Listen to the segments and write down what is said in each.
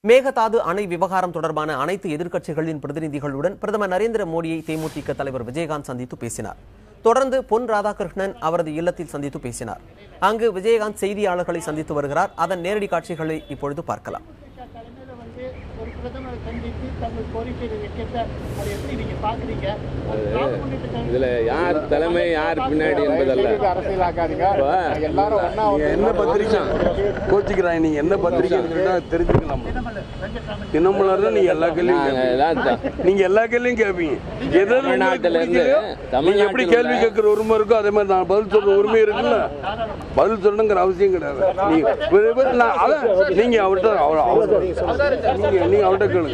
மேகதாது அணை விவகாரம் தொடர்பான அனைத்து எதிர்க்கட்சிகளின் பிரதிநிதிகளுடன் பிரதமர் நரேந்திர மோடியை தேமுதிக தலைவர் விஜயகாந்த் சந்தித்து பேசினார் தொடர்ந்து பொன் ராதாகிருஷ்ணன் அவரது இல்லத்தில் சந்தித்து பேசினார் அங்கு விஜயகாந்த் செய்தியாளர்களை சந்தித்து வருகிறார் அதன் நேரடி காட்சிகளை இப்பொழுது பார்க்கலாம் தலைமையில வந்து ஒரு பிரதமரை சந்தித்து தங்கள் கோரிக்கையை வைக்கிறத அதை எப்படி நீங்க பாக்குறீங்க அது திராவிட முன்னேற்ற கழகம் இதுல யார் தலைமை யார் பின்னாடி என்பதல்ல அரசியலாக்காதீங்க இப்ப எல்லாரும் ஒண்ணா நீங்க என்ன பத்திரிக்கை கோச்சிக்கிறாங்க நீங்க என்ன பத்திரிக்கைன்னு சொல்லிட்டா தெரிஞ்சுக்கலாம் தினமலர்னா நீங்க எல்லா கேள்வியும் நாங்க கேட்பீங்க. தான் த- நீங்க எல்லா கேள்வியும் கேட்பீங்க எது உங்களுக்கு தமிழ்நாட்டுல இருந்து- பிடிக்கலையோ, நீங்க தமிழ்நாட்டுல எப்படி கேள்வி உள்ள- கேட்கிற உரிமை இருக்கோ அதே மாதிரி நான் பதில் சொல்ற உரிமை இருக்குல்ல பதில் சொல்லணுங்கிற அவசியம் கிடையாது நீங்க வெ- வெ- நான் அதான் நீங்க அவர்கிட்ட அவர் அவர் நீங்க நீங்க அவர்கிட்ட கேளுங்க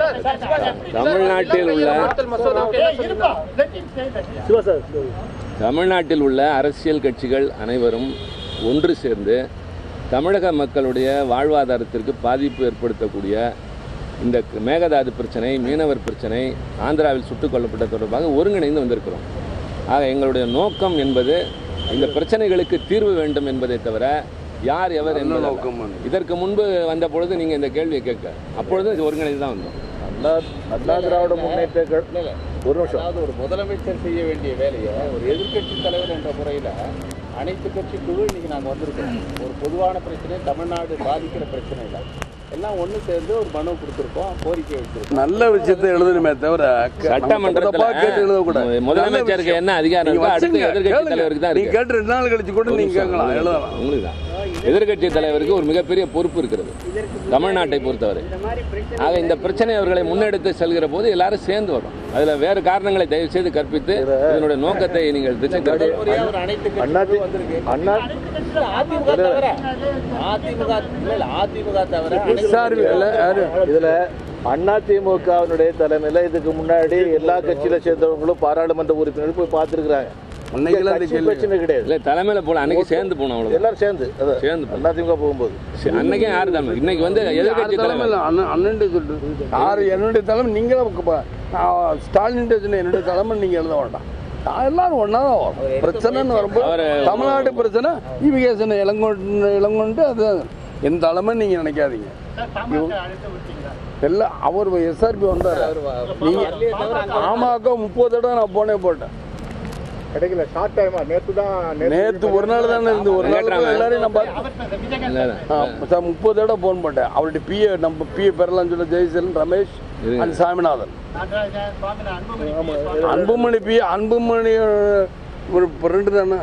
தமிழ்நாட்டில் உள்ள இருப்பா let him say that. தமிழ்நாட்டில் உள்ள அரசியல் கட்சிகள் அனைவரும் ஒன்று சேர்ந்து தமிழக மக்களுடைய வாழ்வாதாரத்திற்கு பாதிப்பு ஏற்படுத்தக்கூடிய இந்த மேகதாது பிரச்சனை மீனவர் பிரச்சனை ஆந்திராவில் சுட்டுக் கொல்லப்பட்ட தொடர்பாக ஒருங்கிணைந்து வந்திருக்கிறோம் ஆக எங்களுடைய நோக்கம் என்பது இந்த பிரச்சனைகளுக்கு தீர்வு வேண்டும் என்பதை தவிர யார் எவர் நல்ல என்பது நோக்கம் அது. இதற்கு முன்பு வந்த பொழுது நீங்கள் இந்த கேள்வியை கேட்க அப்பொழுது ஒருங்கிணைந்து தான் வந்தோம் அண்ணா அண்ணா திராவிட முன்னேற்ற கழ- ஒரு நிமிஷம் அதாவது ஒரு முதலமைச்சர் செய்ய வேண்டிய வேலையை ஒரு எதிர்க்கட்சி தலைவர் என்ற முறையில் அனைத்து கட்சி குழு இன்னைக்கு நாங்கள் வந்திருக்கோம் ஒரு பொதுவான பிரச்சனை தமிழ்நாடு பாதிக்கிற பிரச்சனை இல்லை எல்லாம் ஒன்று சேர்ந்து ஒரு மனு கொடுத்துருக்கோம் கோரிக்கை வச்சிருக்கோம் நல்ல விஷயத்தை எழுதணுமே தவிர க- சட்டமன்றத்துல தப்பா கேட்டு எழுதக்கூடாது முதலமைச்சருக்கு நல்ல என்ன அதிகாரம் நீங்க இருக்கோ அடுத்த வச்சுங்க, எதிர்க்கட்சி கேளுங்க. தலைவருக்கு தான் நீங்க இருக்கு கேட்டு ரெண்டு நாள் கழிச்சு கூட நீங்க கேட்கலாம் எழுதலாம் உங்களுக்கு தான் எதிர்க்கட்சி தலைவருக்கு ஒரு மிகப்பெரிய பொறுப்பு இருக்கிறது தமிழ்நாட்டை பொறுத்தவரை ஆக இந்த பிரச்சனை அவர்களை முன்னெடுத்து செல்கிற போது எல்லாரும் சேர்ந்து வரும் அதுல வேறு காரணங்களை தயவு செய்து கற்பித்து இதனுடைய நோக்கத்தை நீங்கள் திசை திருப்ப முறையா ஒரு அனைத்து கட்சி அண்ணா குழு வந்திருக்கு அண்ணா இல்ல, அதிமுக தவிர அதிமுக இல்ல இல்ல அதிமுக தவிர அனைத்து சார்பு இல்ல, யாரு? இதுல அண்ணா திமுகவினுடைய தலைமையில இதுக்கு முன்னாடி எல்லா கட்சியில சேர்ந்தவங்களும் பாராளுமன்ற உறுப்பினர்கள் போய் பார்த்திருக்கிறாங்க அன்னைக்கெல்லாம் அது கட்சி கேள்வி பிரச்சனை கிடையாது இல்ல தலைமையில போல அன்னைக்கு சேர்ந்து போனோம் அவ்வளவு எல்லாரும் சேர்ந்து அதான் சேர்ந்து போனோம். அண்ணா திமுக போகும்போது அன்னைக்கே யாரு தலைமை இன்னைக்கு வந்து எதிர்க்கட்சி யார் தலைமை தலைவர் இல்ல, அண்ணன் அண்ணன்ட்டு சொல்லிட்டு யார் என்னுடைய தலைமை நீங்களும் ப- நான் ஸ்டாலின் சொன்ன என்னுடைய தலைமை நீங்க எழுத வேண்டாம் நான் எல்லாரும் ஒன்றா தான் வரும் பிரச்சனைன்னு வரும்போது அவரு- தமிழ்நாட்டு பிரச்சனை இவிகேசன் இளங்கொண்டு இளங்கொண்டு அது என் தலைமை நீங்க நினைக்காதீங்க சார், பாமக அழைத்து விட்டீங்களா எல்லாம் அவர் எஸ்ஆர்பி வந்தார் நீங்க ஆமாக்கா முப்பது தடவை நான் போனே போட்டேன் கிடைக்கல ஷார்ட் டைமா நேத்து தான் நேத்து ஒரு நாள் தானே இருந்து ஒரு நாள் போய் எல்லாரையும் நான் பார்த்து அவர் பேச விஜயகாந்த் இல்ல, இல்ல. ஆ, சார் முப்பது தடவை ஃபோன் பண்ணேன் அவருடைய பிஏ நம்ம பிஏ பெறலாம்னு சொல்ல ஜெயசீலன் ரமேஷ் இருங்க. அண்ட் சாமிநாதன் நடராஜன் சுவாமிநாதன் அன்புமணி சுவாமி அன்புமணி பி அன்புமணி அஹ், ஒரு ஃப்ரெண்டு தானே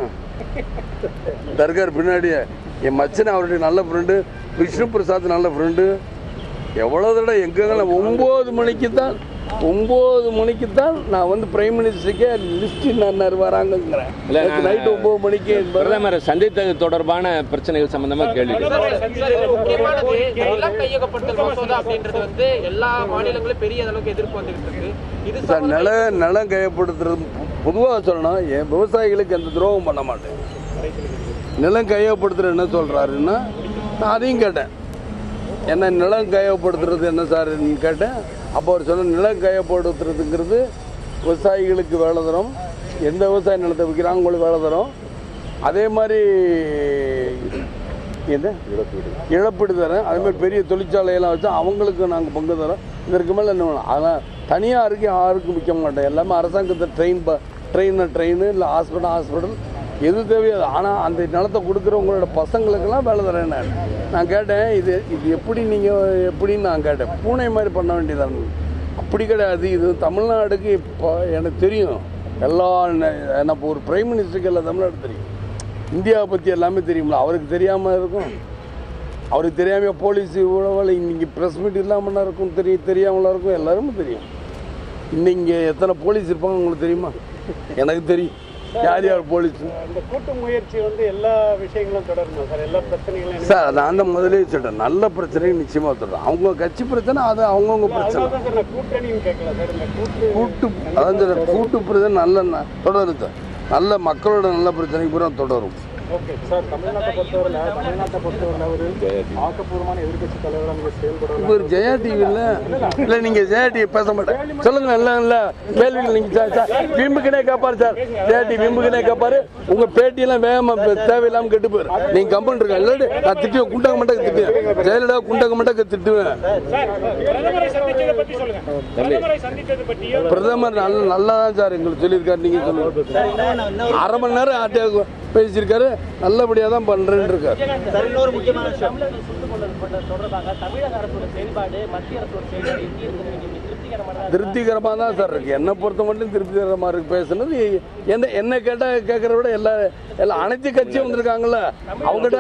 தர்கார் பின்னாடியே என் மச்சன் அவருடைய நல்ல ஃப்ரெண்டு விஷ்ணு பிரசாத் நல்ல ஃப்ரெண்டு எவ்வளோ தடவை எங்கெங்கெல்லாம் ஒம்பது மணிக்கு தான் ஒம்பது மணிக்கு தான் நான் வந்து பிரைம் மினிஸ்டருக்கே லிஸ்ட் நான் வராங்கங்கிறேன் இல்ல, நான் நைட்டு ஒம்பது மணிக்கு பிரதமரை சந்தித்தது தொடர்பான பிரச்சனைகள் சம்பந்தமா கேள்வி கேட்டேன். சார், இது முக்கியமானது இந்த நிலம் கையகப்படுத்தல் மசோதா அப்படின்றது வந்து எல்லா மாநிலங்களும் பெரிய அளவுக்கு எதிர்ப்பு வந்துகிட்டு இருக்கு இது சார் நில நிலம் கையப்படுத்துறது பொதுவாக சொல்லணும் என் விவசாயிகளுக்கு எந்த துரோகம் பண்ண மாட்டேன் நிலம் கையப்படுத்துறது என்ன சொல்கிறாருன்னா நான் அதையும் கேட்டேன் என்ன நிலம் கையப்படுத்துறது என்ன சார்ன்னு கேட்டேன் அப்போ அவர் சொன்ன நிலம் கையப்படுத்துறதுங்கிறது விவசாயிகளுக்கு வேலை தரும் எந்த விவசாய நிலத்தை விற்கிறாங்க உங்களுக்கு வேலை தரும் அதே மாதிரி என்ன இழப்பீடு தரேன் அதே மாதிரி பெரிய தொழிற்சாலையெல்லாம் வச்சு அவங்களுக்கு நாங்கள் பங்கு தரோம் இதற்கு மேலே என்ன வேணும் அதெல்லாம் தனியாருக்கு யாருக்கும் விற்க மாட்டேன் எல்லாமே அரசாங்கத்தை ட்ரெயின் ப ட்ரெயினை ட்ரெயின் இல்லை ஹாஸ்பிட்டல் ஹாஸ்பிட்டல் எது தேவையோ அது. ஆனால் அந்த நிலத்தை கொடுக்குறவங்களோட பசங்களுக்கெல்லாம் வேலை தரேன் நான் நான் கேட்டேன் இது இது எப்படி நீங்கள் எப்படின்னு நான் கேட்டேன் பூனை மாதிரி பண்ண வேண்டியதானு அப்படி கிடையாது இது தமிழ்நாடுக்கு இப்போ எனக்கு தெரியும் எல்லா ந- எனக்கு ஒரு பிரைம் மினிஸ்டருக்கு எல்லாம் தமிழ்நாடு தெரியும் இந்தியாவை பற்றி எல்லாமே தெரியும்ல அவருக்கு தெரியாமல் இருக்கும் அவருக்கு தெரியாமல் போலீஸ் உழவலை இன்னைக்கு ப்ரெஸ் மீட் இல்லாமல் இருக்கும் தெரியும் தெரியாமலாம் இருக்கும் எல்லாருமே தெரியும் இன்னைக்கு எத்தனை போலீஸ் இருப்பாங்க உங்களுக்கு தெரியுமா எனக்கு தெரியும் யார் யார் போலீஸ் இந்த கூட்டு முயற்சி வந்து எல்லா விஷயங்களும் தொடரணும் சார் எல்லா பிரச்சனைகளும் சார் நான் தான் முதலே சொல்லிட்டேன் நல்ல பிரச்சனைக்கு நிச்சயமாக தொடரும் அவங்க கட்சி பிரச்சனை அது அவங்கவுங்க பிரச்சனை அதனால தான் சார் நான் கூட்டணியும் கேட்கல சார் இந்த கூட்டு கூட்டு அதான் சொல்றேன் கூட்டு பிரச்சனை நல்ல ந- தொடரும் சார் நல்ல மக்களோட நல்ல பிரச்சனைக்கு பூரா தொடரும் ஓகே சார் தமிழ்நாட்டை பொறுத்தவரையில் தமிழ்நாட்டை பொறுத்தவரையில் ஒரு ஆக்கப்பூர்வமான எதிர்க்கட்சி தலைவராக நீங்கள் செயல்பட இவர் ஜெயா டிவியில் இல்லை நீங்கள் ஜெயா டிவி பேச மாட்டேன் சொல்லுங்க இல்லை இல்லை கேள்விகள் நீங்கள் சார் சார் விம்புக்குனே கேட்பாரு சார் ஜெயா டிவி விம்புக்குனே கேட்பாரு உங்கள் பேட்டியெல்லாம் வேகமாக தேவையில்லாமல் கெட்டு போயிரு நீங்கள் கம்பெனி இருக்கா இல்லாட்டி நான் திட்டுவேன் குண்டக மண்டக்க திட்டுவேன் ஜெயலலிதா குண்டக மண்டக்க திட்டுவேன் பிரதமரை சந்திச்சதை பற்றி சொல்லுங்க பிரதமரை சந்தித்தது பற்றியும் பிரதமர் நல்ல நல்லா தான் சார் எங்களுக்கு சொல்லியிருக்காரு நீங்கள் சொல்லுங்க அரை மணி நேரம் ஆட்டியாக பேசியிருக்காரு நல்லபடியாக தான் பண்ணுறேன்னு இருக்காரு சார் இன்னொரு முக்கியமான விஷயம் தொடர்பாக தமிழக அரசோட செயல்பாடு மத்திய அரசோட செயல்பாடு எப்படி இருக்குது நீங்க திருப்திகரமான திருப்திகரமாக தான் சார் இருக்கு என்னை பொறுத்த மட்டும் திருப்திகரமாக இருக்கு பேசுனது என்ன என்ன கேட்டால் கேட்குற விட எல்லா எல்லா அனைத்து கட்சியும் வந்திருக்காங்கல்ல அவங்ககிட்ட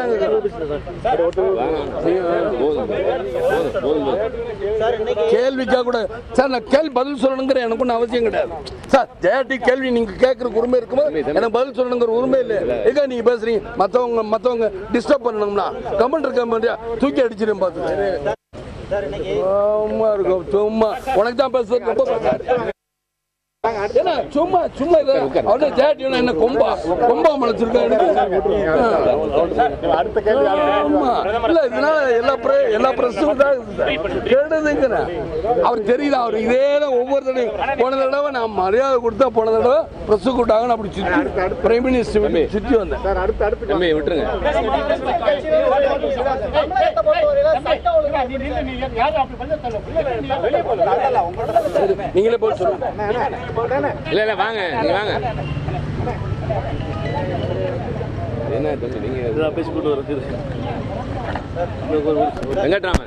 போதும் போதும் போதும் சார் இன்னைக்கு கேள்விக்காக கூட சார் நான் கேள்வி பதில் சொல்லணுங்கிற எனக்கு ஒன்றும் அவசியம் கிடையாது சார் ஜெயாட்டி கேள்வி நீங்க கேட்கறதுக்கு உரிமை இருக்கும்போது எனக்கு பதில் சொல்லணுங்கிற உரிமை இல்லை எங்க நீங்க பேசுறீங்க மத்தவங்க மத்தவங்க டிஸ்டர்ப் பண்ணணும்னா கமெண்ட் இருக்க மாட்டியா தூக்கி அடிச்சிடும் பார்த்து சார் இன்னைக்கு சும்மா இருக்கும் சும்மா உனக்கு தான் பேசுறது ரொம்ப பேசாது. ஏன்னா சும்மா சும்மா இது அவனே ஜெயாட்டி என்ன கொம்பா கொம்பா முளைச்சிருக்காரு அடுத்த கேள்வி ஆமா. இல்ல இதனால எல்லா பிர- எல்லா பிரச்சனையும் தான் இருக்குது சார். கெடுதுங்கிறேன். அவர் தெரியுது அவர் இதே தான் ஒவ்வொரு தடவையும் போன தடவை நான் மரியாதை கொடுத்தா போன தடவை பிரஸ் கூட்டாங்கன்னு அப்படி சுத்தி பிரைம் மினிஸ்டர் வீட்டுக்கு சுத்தி வந்தேன் சார் அடுத்து அடுத்து தம்பி விட்டுருங்க தமிழகத்தை பொறுத்தவரையில சட்ட ஒழுங்கு நீ நில்லு, நீ யாரும் அப்படி பண்ண தேவையில்ல. நீ வெளியே போல சரி, நீங்களே போய் சொல்லுங்க இல்ல இல்ல வாங்க நீங்க வாங்க என்ன தம்பி நீங்க பேசிக்கொண்டு இருக்குது வெங்கட்ராமன்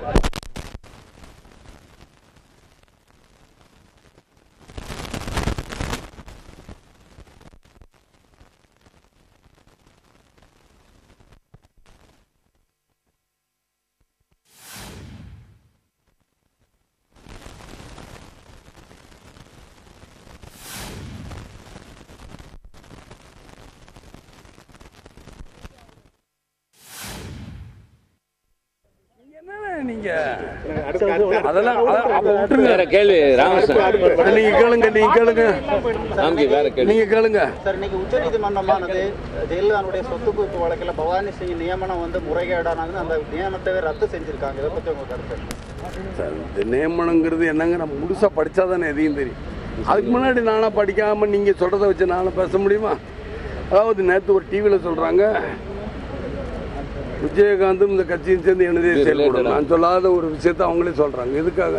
என்னண்ணே நீங்க அதெல்லாம் அத- அப்ப விட்டுருங்க வேற கேள்வி ராமகிருஷ்ணன் நீங்க கேளுங்க நீங்க கேளுங்க ராம்கி வேற கேள்வி நீங்க கேளுங்க சார் இன்னைக்கு உச்சநீதிமன்றமானது ஜெயலலிதாவுடைய சொத்து குவிப்பு வழக்கில் பவானி சிங் நியமனம் வந்து முறைகேடானதுன்னு அந்த நியமனத்தை ரத்து செஞ்சிருக்காங்க இதை பத்தி உங்க கருத்து சார், இந்த நியமனங்கிறது என்னங்க நம்ம முழுசா படிச்சா தானே எதையும் தெரியும் அதுக்கு முன்னாடி நானா படிக்காம நீங்க சொல்றதை வச்சு நானும் பேச முடியுமா அதாவது நேத்து ஒரு டிவியில சொல்றாங்க விஜயகாந்தும் இந்த கட்சியும் சேர்ந்து எனதே செயல்படும் நான் சொல்லாத ஒரு விஷயத்த அவங்களே சொல்றாங்க எதுக்காக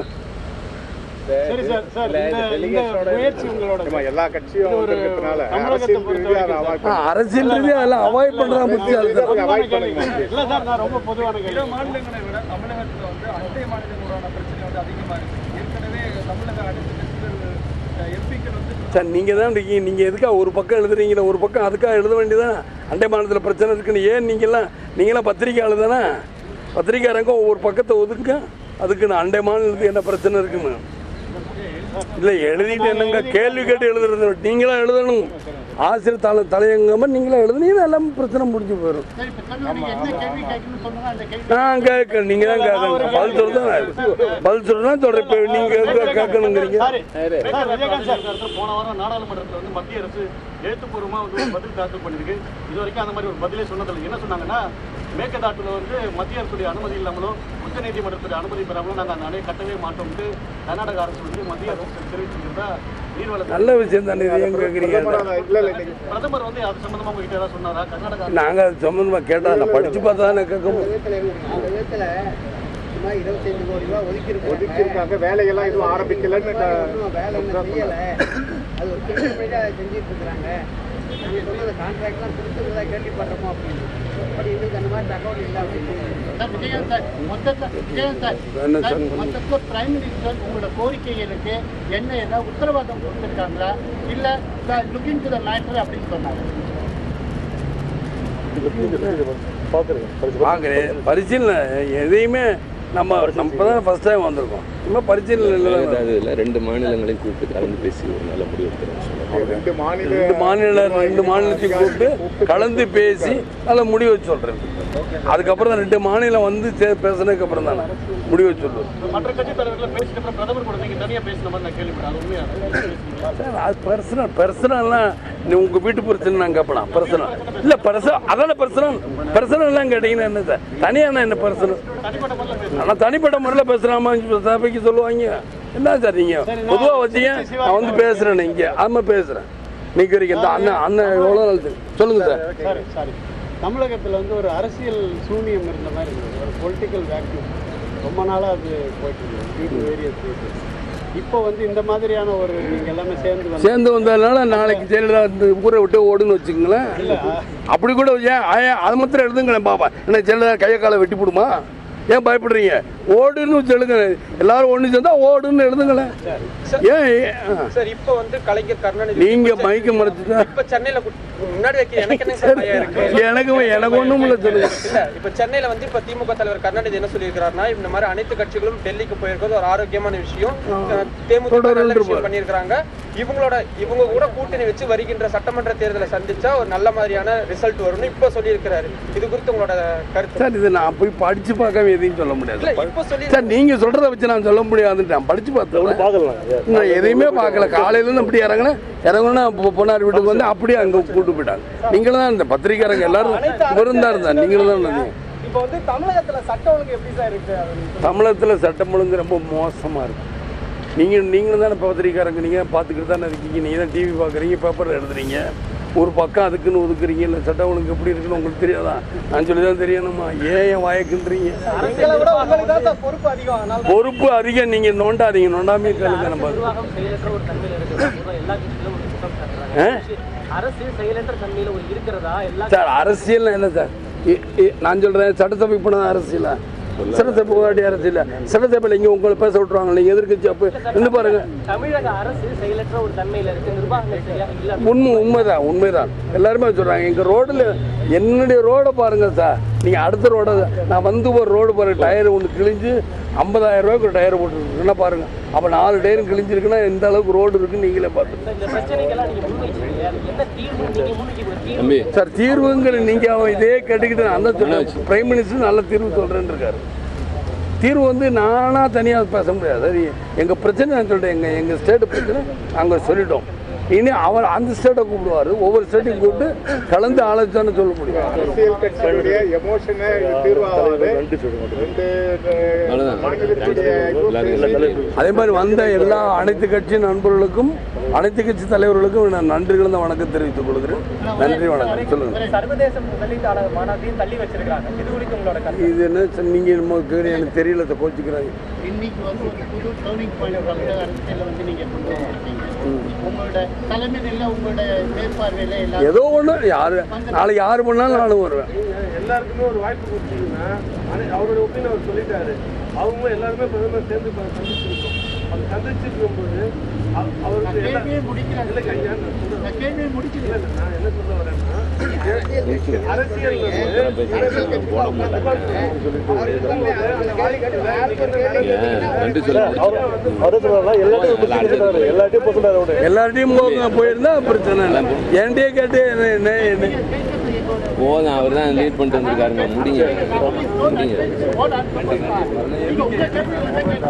சரி சார் சார் இந்த இந்த முயற்சி உங்களோட எல்லா கட்சியும் இருக்கிறதுனால தமிழகத்தை பொறுத்தவரைக்கும் ஆ, அரசியல் ரீதியா அதெல்லாம் அவாய்ட் பண்றாங்க புத்திசாலித்தனம். இல்ல சார் நான் ரொம்ப பொதுவான கேள்வி மாநிலங்களை விட தமிழகத்தில் வந்து அண்டை மாநிலங்களோட பிரச்சனை வந்து அதிகமாக இருக்கு ஏற்கனவே தமிழக அனைத்து எம்பிக்கள் வந்து சார் நீங்க தான் இருக்கீங்க நீங்க எதுக்கா ஒரு பக்கம் எழுதுறீங்களா ஒரு பக்கம் அதுக்காக எழுத வேண்டியதான் அண்டை மாநிலத்தில் பிரச்சனை இருக்குன்னு ஏன் நீங்கெல்லாம் நீங்களாம் பத்திரிக்கை எழுதானே பத்திரிக்கையாரங்க ஒவ்வொரு பக்கத்தை ஒதுங்க அதுக்கு நான் அண்டை மாநிலத்துக்கு என்ன பிரச்சனை இருக்குன்னு இல்லை எழுதிட்டு என்னங்க கேள்வி கேட்டு எழுதுறது நீங்களா எழுதணும் ஆசிரியர் தலை தலையங்கமா நீங்களா எழுதுனீங்கன்னா எல்லாம் பிரச்சனை முடிஞ்சு போயிடும் சரி இப்ப சொல்லுங்க நீங்க என்ன கேள்வி கேட்கணும்னு சொன்னா அந்த கேள்வி நான் கேட்க நீங்க தான் கேட்கணும் பதில் சொல்றதா பதில் சொல்றதா சொல்றேன் இப்போ நீங்க எதுக்கு கேட்கணுங்கிறீங்க சார் விஜயகாந்த் சார் கருத்து போன வாரம் நாடாளுமன்றத்தில் வந்து மத்திய அரசு எழுத்துப்பூர்வமாக வந்து ஒரு பதில் தாக்கல் பண்ணிருக்கு இது வரைக்கும் அந்த மாதிரி ஒரு பதிலே சொன்னதில்லை என்ன சொன்னாங்கன்னா மேற்கதாட்டுல வந்து மத்திய அரசுடைய அனுமதி இல்லாமலோ உச்ச நீதிமன்றத்துடைய அனுமதி பெறாமலோ நாங்கள் அந்த அணையை கட்டவே மாட்டோம்னு கர்நாடக அரசு வந்து மத்திய அரசு தெரிவிச்சிருக்கிறதா நீர்வள நல்ல விஷயம் தானே இது ஏன் கேட்குறீங்க பிரதமர் வந்து அது சம்பந்தமா உங்ககிட்ட ஏதாவது சொன்னாரா கர்நாடக அரசு நாங்க அது சம்பந்தமா கேட்டா நான் படிச்சு பார்த்தா தானே கேட்க முடியும் சும்மா இருபத்தஞ்சு கோடி ரூபாய் ஒதுக்கி ஒதுக்கியிருக்காங்க வேலையெல்லாம் எதுவும் ஆரம்பிக்கலன்னு வேலை ஒன்றும் செய்யலை அது ஒரு திட்டமிட்டு செஞ்சுட்டு இருக்கிறாங்க நாங்கள் சொன்னது கான்ட்ராக்ட்லாம் கொடுத்துருந்தா கேள்விப்படுறோமோ அப்படின்னு பட் எங்களுக்கு அந்த மாதிரி தகவல் இல்லை அப்படின்னு சார், விஜயகாந்த் சார் மொத்தத்தில் விஜயகாந்த் சார் என்ன சார், சார்? மொத்தத்தில் பிரைம் மினிஸ்டர் உங்களோட கோரிக்கைகளுக்கு என்ன ஏதாவது உத்தரவாதம் கொடுத்துருக்காங்களா இல்ல லுக்கிங் டு த மேட்டர் அப்படின்னு சொன்னாங்க பார்க்குறேன் பரிசீலனை எதையுமே நம்ம நம்ம இப்போ தான் ஃபஸ்ட் டைம் வந்திருக்கோம் இன்னும் பரிச்சையில் இல்லை அதாவது இல்லை ரெண்டு மாநிலங்களையும் கூப்பிட்டு கலந்து பேசி ஒரு நல்ல முடிவு எடுக்கிறேன்னு சொல்லுவாங்க ரெண்டு மாநில ரெண்டு மாநில ரெண்டு மாநிலத்தையும் கூப்பிட்டு கலந்து பேசி நல்ல முடிவு சொல்றேன் அதுக்கப்புறம் தான் ரெண்டு மாநிலம் வந்து சே- பேசுனதுக்கு அப்புறம் தானே முடிவு சொல்லுவேன் மற்ற கட்சி தலைவர்கள் பேசிட்டு அப்புறம் பிரதமர் கூட நீங்க தனியா பேசின மாதிரி நான் கேள்விப்பட்டேன் அது உண்மையா சார் அது பர்சனல் பர்சனல்லாம் நீ உங்கள் வீட்டு பிரச்சனை நான் கேட்பலாம் பர்சனல் இல்லை பர்சனல் அதான பர்சனல் பர்சனல்லாம் கேட்டீங்கன்னா என்ன சார் தனியான என்ன பர்சனல் ஆனால் தனிப்பட்ட முறையில் பேசுகிறாமா சபைக்கு சொல்லுவாங்க என்ன சார் நீங்கள் பொதுவாக வச்சீங்க நான் வந்து பேசுகிறேன் இங்கே ஆமாம் பேசுகிறேன் இன்னைக்கு வரைக்கும் இந்த அண்ணன் அண்ணன் எவ்வளோ நாள் தெரியும்? சொல்லுங்க சார் சாரி சாரி தமிழகத்தில் வந்து ஒரு அரசியல் சூனியம் இருந்த மாதிரி இருந்தது ஒரு பொலிட்டிக்கல் வேக்யூம் ரொம்ப நாளாக அது போயிட்டு இருந்தது டியூ டு வேரியஸ் ரீசன்ஸ் இப்போ வந்து இந்த மாதிரியான ஒரு நீங்கள் எல்லாமே சேர்ந்து வந்து சேர்ந்து வந்ததுனால நாளைக்கு ஜெயலலிதா இந்த ஊரை விட்டு ஓடுன்னு வச்சுங்களேன் அப்படி கூட ஏன் ஏன் அது மாத்திரம் எழுதுங்களேன் பாப்பா என்ன ஜெயலலிதா கையை காலை வெட்டி போடுமா ஏன் பயப்படுறீங்க ஓடுன்னு வச்சு எழுதுங்க எல்லாரும் ஒன்று சேர்ந்தா ஓடுன்னு எழுதுங்களேன் ஏன் ஏன்? ஆ. சார் இப்போ வந்து கலைஞர் கருணாநிதி நீங்க மயக்க மறைச்சுட்டா இப்ப சென்னையில கு- முன்னாடி வைக்க எனக்கு என்ன சார் பயம் இருக்கு எனக்கு எனக்கு ஒன்றும் இல்லை சொல்லுங்க இல்ல இப்ப சென்னையில வந்து இப்ப திமுக தலைவர் கருணாநிதி என்ன சொல்லியிருக்கிறாருன்னா இந்த மாதிரி அனைத்து கட்சிகளும் டெல்லிக்கு போயிருக்கிறது ஒரு ஆரோக்கியமான விஷயம் அஹ் தேமுதிக தொடர்ந்து நல்ல விஷயம் இருப்பார். பண்ணியிருக்கிறாங்க இவங்களோட இவங்க கூட கூட்டணி வச்சு வருகின்ற சட்டமன்ற தேர்தலை சந்திச்சா ஒரு நல்ல மாதிரியான ரிசல்ட் வரும்னு இப்ப சொல்லியிருக்கிறாரு இது குறித்து உங்களோட கருத்து சார் இது நான் போய் படிச்சு பார்க்காம எதையும் சொல்ல முடியாது இல்ல இப்ப சொல்லி சார் நீங்க சொல்றத வச்சு நான் சொல்ல முடியாதுன்னு நான் படிச்சு பார்த்தேன் நான் எதையுமே பார்க்கல காலையில இருந்து அப்படி இறங்கினேன் இறங்கினா பொன்னார் வீட்டுக்கு வந்து அப்படியே அங்க கூட்டு போயிட்டாங்க நீங்களும் தான் இந்த பத்திரிக்காரங்க எல்லாரும் இவரும் தான் இருந்தா நீங்களும் தான் இருந்தீங்க இப்போ வந்து தமிழகத்துல சட்ட ஒழுங்கு எப்படி சார் இருக்கு தமிழகத்தில் சட்டம் ஒழுங்கு ரொம்ப மோசமா இருக்கு நீங்க நீங்களும் தானே பத்திரிக்காரங்க நீங்க பார்த்துக்கிட்டு தானே இருக்கீங்க நீங்க தான் டிவி பார்க்குறீங்க பேப்பர் எழுதுறீங்க ஒரு பக்கம் அதுக்குன்னு ஒதுக்குறீங்க இல்லை சட்டம் ஒழுங்கு எப்படி இருக்குன்னு உங்களுக்கு தெரியாதா நான் சொல்லி தான் தெரியணுமா ஏன் என் வாயக்குன்றீங்க அரசியலை விட உங்களுக்கு தான் சார் பொறுப்பு அதிகம் அதனால பொறுப்பு அதிகம் நீங்க நோண்டாதீங்க நோண்டாமே கேளுங்க நம்ம நிர்வாகம் செயலற்ற ஒரு தன்மையில இருக்கிறதா பொதுவா எல்லா கட்சியிலும் ஒரு குற்றம் ஆ? சாட்டுறாங்க அரசு செயலற்ற தன்மையில ஒரு இருக்கிறதா எல்லா சார் அரசியல் என்ன சார் இ- இ- நான் சொல்றேன் சட்டசபை போன அரசியலா சட்டசபை போராடி அரசியல் சட்டசபையில் இங்கே உங்களை பேச விட்டுருவாங்க நீங்கள் எதிர்கட்சி அப்போ இருந்து பாருங்க தமிழக அரசு செயலற்ற ஒரு தன்மையில இருக்கு நிர்வாகங்கள் சரியா இல்ல உண்மை உண்மைதான் உண்மைதான் எல்லாருமே சொல்றாங்க எங்க ரோடுல என்னுடைய ரோடை பாருங்க சார் நீங்க அடுத்த ரோட நான் வந்து ஒரு ரோடு பாருங்க டயர் ஒன்று கிழிஞ்சு ஐம்பதாயிரம் ரூபாய்க்கு ஒரு டயர் போட்டுருக்குன்னா பாருங்க அப்போ நாலு டயரும் கிழிஞ்சிருக்குன்னா எந்த அளவுக்கு ரோடு இருக்குன்னு நீங்களே பார்த்துங்க இந்த பிரச்சனைக்கெல்லாம் நீங்க முன்வைக்கிறீங்க என்ன தீர்வு நீங்க முன்வைக்க தீர்வு தம்பி சார் தீர்வுங்கிற நீங்க அவன் இதே கேட்டுக்கிட்டு நான் தான் சொல்றேன் பிரைம் மினிஸ்டர் நல்ல தீர்வு சொல்றேன்னு இருக்காரு தீர்வு வந்து நானா தனியா பேச முடியாது அது எங்க பிரச்சனை நான் சொல்றேன் எங்க எங்க ஸ்டேட் பிரச்சனை நாங்க சொல்லிட்டோம் இனி அவர் அந்த ஸ்டேட்டை கூப்பிடுவாரு ஒவ்வொரு ஸ்டேட்டையும் கூப்பிட்டு கலந்து ஆலோசனை சொல்ல முடியும் அரசியல் கட்சிகளுடைய எமோஷனை தீர்வாகாது ரெண்டு அவ்வளவுதான். மாநிலத்துடைய எல்லாரும் அதே மாதிரி வந்த எல்லா அனைத்து கட்சி நண்பர்களுக்கும் அனைத்து கட்சி தலைவர்களுக்கும் நான் நன்றி கலந்த வணக்கம் தெரிவித்துக் கொள்கிறேன் நன்றி வணக்கம் சொல்லுங்க சர்வதேச முதலீட்டாளர் மாநாட்டையும் தள்ளி வச்சிருக்காங்க இது குறித்து உங்களோட கருத்து இது என்ன சார், நீங்க என்னமோ கேக்குறீங்க, எனக்கு தெரியல இதை கோச்சிக்கிறாங்க இன்னைக்கு வந்து ஒரு புது டேர்னிங் பாயிண்ட் தமிழக அரசியலில் வந்து நீங்க கொண்டு வந்திருக்கீங்க உங்களோட தலைமையில உங்களோட மேற்பார்வையில எல்லாரும் ஏதோ ஒண்ணு யாரு நாளைக்கு யாரு பண்ணாலும் நானும் வருவேன் எல்லாருக்குமே ஒரு வாய்ப்பு கொடுத்தீங்கன்னா அனை- அவருடைய ஒப்பீனியன் அவர் சொல்லிட்டாரு அவங்க எல்லாருமே பிரதமர் சேர்ந்து இப்ப சந்திச்சிருக்கோம் அது சந்திச்சிருக்கும் போது அவ- அவருக்கு நான் எல்லா- கேள்வியே முடிக்கிறேன் இல்லைங்க ஐயா, நான் சொல்றேன். நான் கேள்வியை முடிக்கிறேன் இல்ல, நான் என்ன சொல்ல வரேன்னா அரசியல் நன்றி சொல்லுங்க எல்லார்ட்டையும் போங்க போயிருந்தா பிரச்சனை இல்லை என்கிட்டயே கேட்டு என்ன என்ன என்ன போதும் அவர் தான் லீட் பண்ணிட்டு வந்திருக்காருங்க முடிங்க முடிங்க நீங்க உங்க கேள்வி